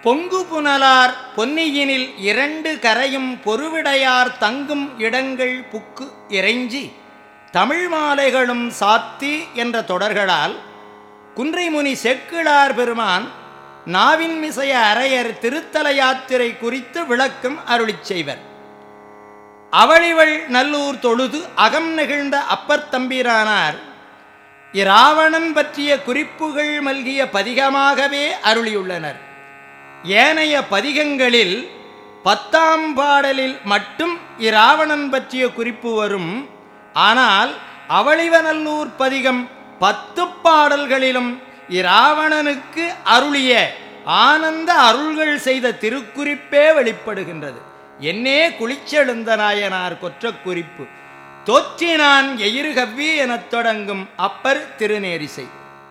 பொங்கு புனலார் பொன்னியினில் இரண்டு கரையும் பொருவிடையார் தங்கும் இடங்கள் புக்கு இறைஞ்சி தமிழ் மாலைகளும் சாத்தி என்ற தொடர்களால் குன்றைமுனி செக்கிழார் பெருமான் நாவின் மிசைய அரையர் திருத்தல யாத்திரை குறித்து விளக்கம் அருளிச் செய்வர் அவளிவள் நல்லூர் தொழுது அகம் நெகிழ்ந்த அப்பர் தம்பிரானார் இராவணன் பற்றிய குறிப்புகள் மல்கிய பதிகமாகவே அருளியுள்ளனர் ஏனைய பதிகங்களில் பத்தாம் பாடலில் மட்டும் இராவணன் பற்றிய குறிப்பு வரும் ஆனால் அவளிவநல்லூர் பதிகம் பத்து பாடல்களிலும் இராவணனுக்கு அருளிய ஆனந்த அருள்கள் செய்த திருக்குறிப்பே வெளிப்படுகின்றது என்னே குளிச்செழுந்த நாயனார் கொற்ற குறிப்பு தோற்றினான் எயிறுகவ்வி எனத் தொடங்கும் அப்பர் திருநேரிசை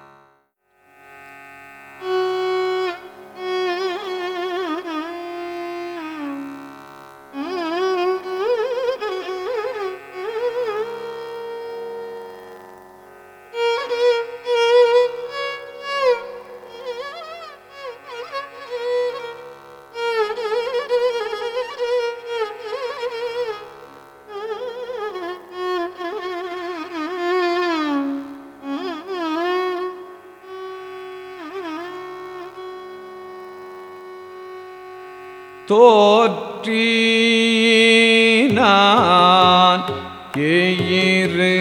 தோற்றினான் எயிறு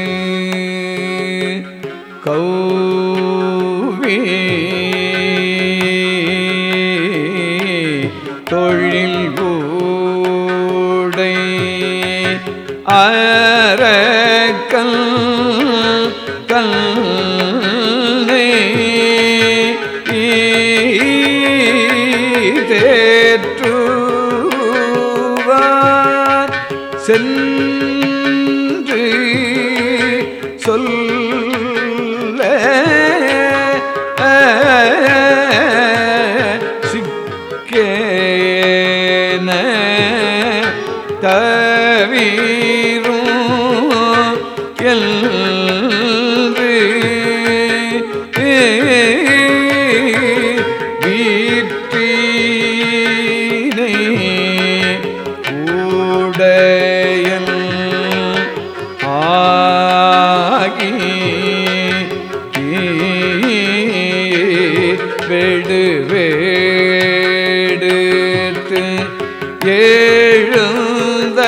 கௌவி தொழில் ஊடை அரக்கல் கல்லை தேற்றுவார் சென்று சொல்ல சிக்கேன தவீரும் எல்று வீற்றினை உடையன் ஆகி வெடு வேடுத்து எழுந்த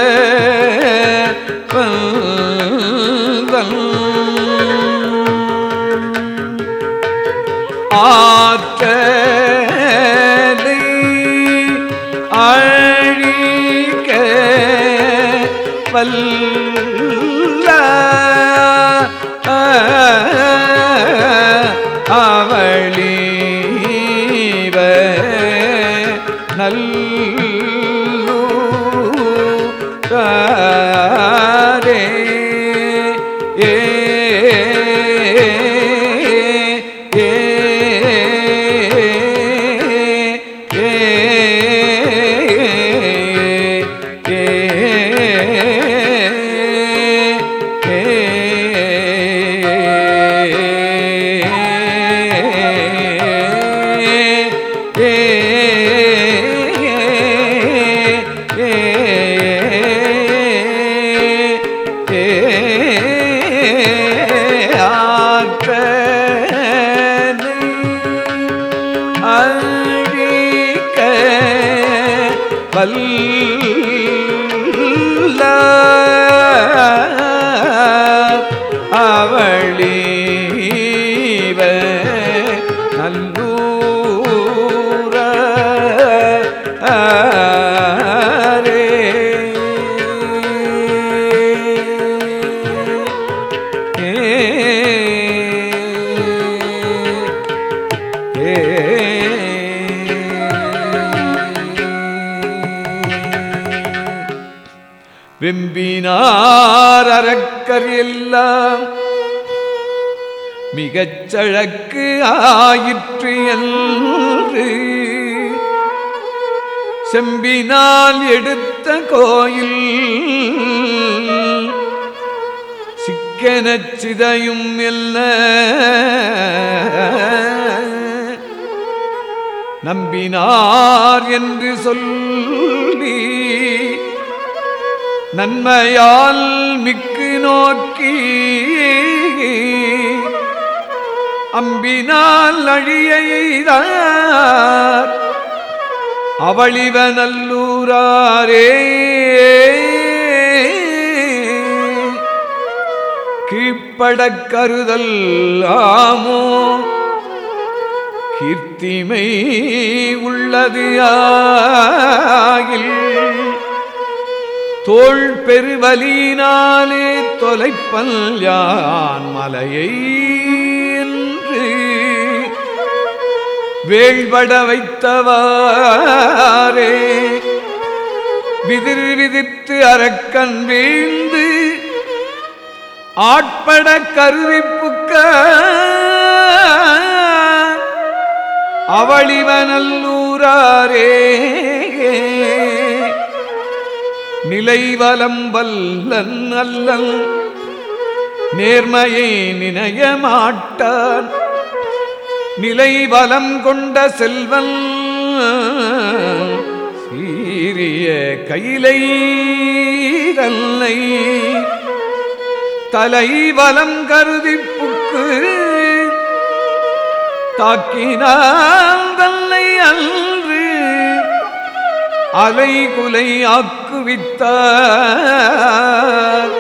ஆற்றலை அழிக்க வல்ல அவளிவ நல்லூரே ஏ ஏ அழிக்க வல்ல அவளிவ நல்லூர வெம்பினார் அரக்கர் எல்லாம் மிகச் சழக்கு ஆயிற்று என்று செம்பினால் எடுத்த கோயில் சிக்கெனச் சிதையும் எல்ல நம்பினார் என்று சொல்லி நன்மையால் மிக்கு நோக்கி அம்பினால் அழியெய்தார் அவளிவ நல்லூராரே கீழ்ப்படக் கருதல் ஆமோ கீர்த்திமை உள்ளது ஆகில் தோள் பெருவலினாலே தொலைப்பல் யான் மலையை என்று வேள்பட வைத்தவாரே விதிர் விதித்து அரக்கன் வீழ்ந்து ஆட்பட கருவிப்புக்க அவளிவனல்லூராரே நிலைவலம் வல்லன் அல்லல் நேர்மையை நினைய மாட்டான் நிலைவலம் கொண்ட செல்வன் சீரிய கைலை தன்னை தலைவலம் கருதி புக்கு தாக்கினான் தன்னை அன்று அலைகுலை ஆக்குவித்தார்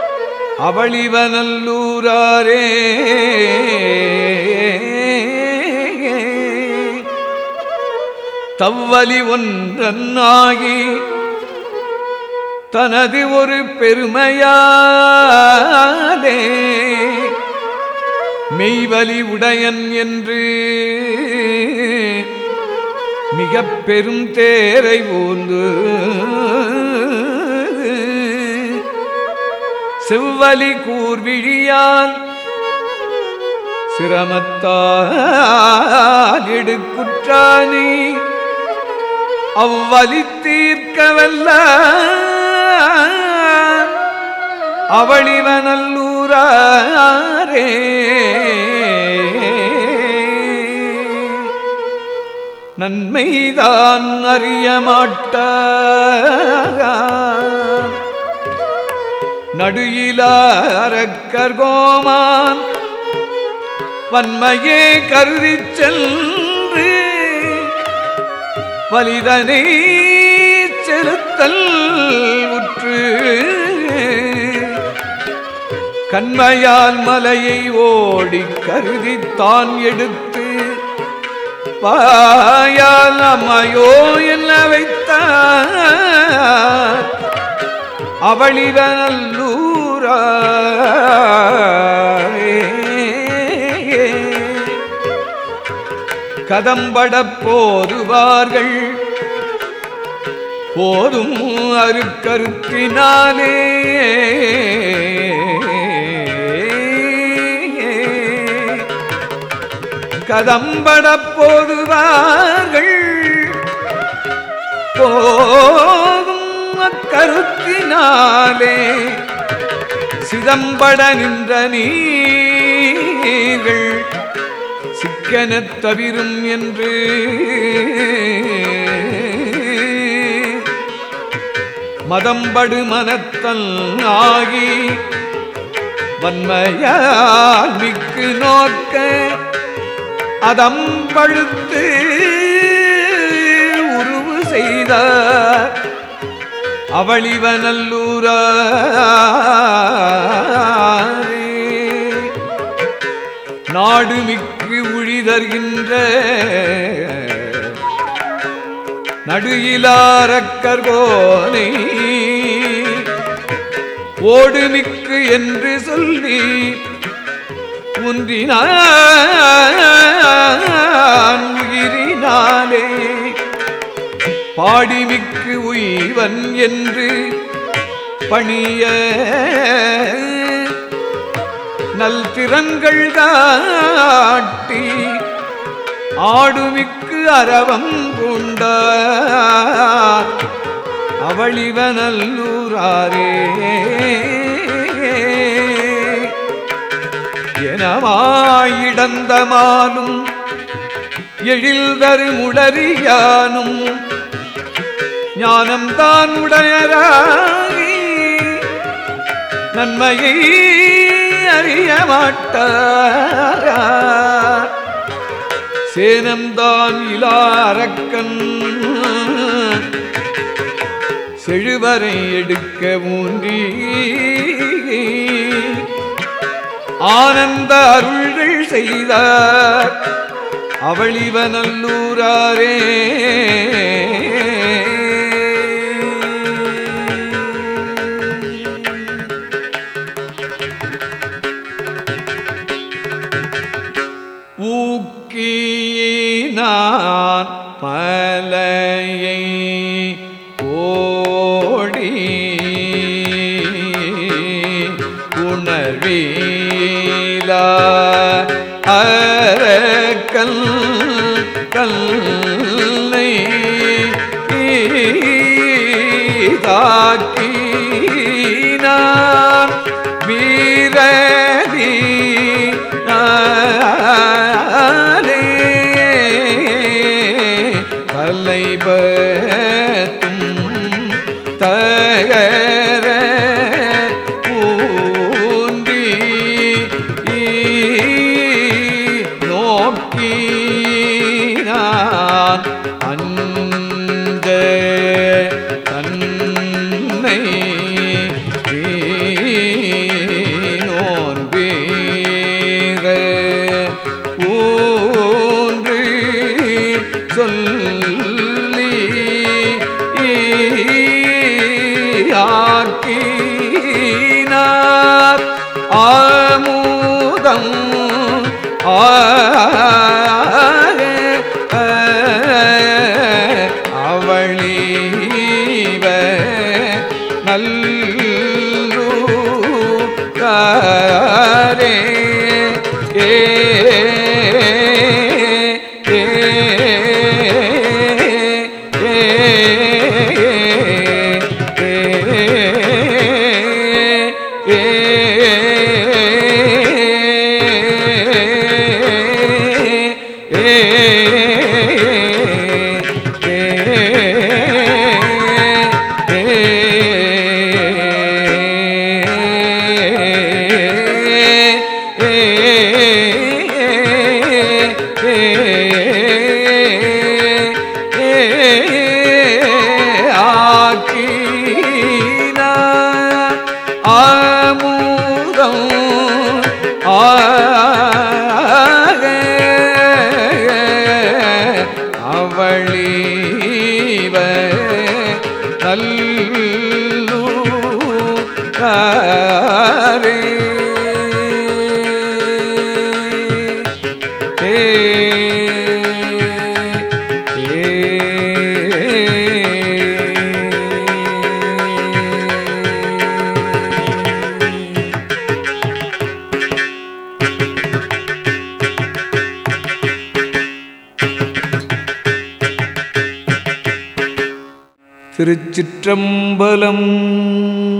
அவளிவனல்லூராரே தவ்வலி ஒன்றன்னாகி தனது ஒரு பெருமையாலே மெய்வலி உடையன் என்று மிக பெரும் தேரை ஊந்து செவ்வலி கூர்விழியால் சிரமத்தால் எடுக்குற்றானே அவ்வலி தீர்க்கவல்ல அவளிவனல்லூரே நன்மைதான் அறிய மாட்டார் நடுயிலாரக்கர் கோமான் வன்மையே கருதிச் சென்று வலிதனை செலுத்தல் உற்று கண்மையால் மலையை ஓடி கருதி தான் எடுத்து பாயால் அம்மையோ என்ன வைத்தார் அவளிவனல்லூரே கதம்படப் போதுவார்கள் போதும் அருக்கருத்தினாலே கதம்படப் போதுவார்கள் போதும் அக்கருத்தினாலே சிதம்பட நின்ற நீர்கள் சிக்கனத் தவிரும் என்று மதம்படு மனத்தல் ஆகி வன்மையால் மிக்கு நோக்க அதம்பழுத்து உருவு செய்தார் அவளிவனல்லூரே நாடு மிக்கு உழிதர்கின்ற நடுயிலாரக்கர்கோனை ஓடுமிக்கு என்று சொல்லி முன்றினான் உயிரினாலே பாடிமிக்கு உய்வன் என்று பணிய நல் திறங்கள் காட்டி ஆடுமிக்கு அரவம் கொண்டார் அவளிவனல்லூராரே எனமாயிடந்தமாலும் எழில்தரு முடறியானும் ஞானம்தான் உடையராகி நன்மையை அறிய மாட்டார் சேனம்தான் இலாரக்கன் செழுவரை எடுக்க ஊன்றி ஆனந்த அருள்கள் செய்தார் அவளிவநல்லூராரே ஊக்கினான் மலையை ஓடி உணர்வீலா அரக்கல் கல்லை தாக்கினான் வீரதி ஆலே தலைபத்தும் தகர ஊன்றி நோக்கினான் அந்த தன்னை நோன்பீர ஊன்று சொல்லி ஆக்கினார் ஆமுதம் அவளீவ நல்லூரே ஏ ஏ ஆக்கினார் ஆமுதம் ஆக அவளீவ நல்லூரே திருச்சிற்றம்பலம்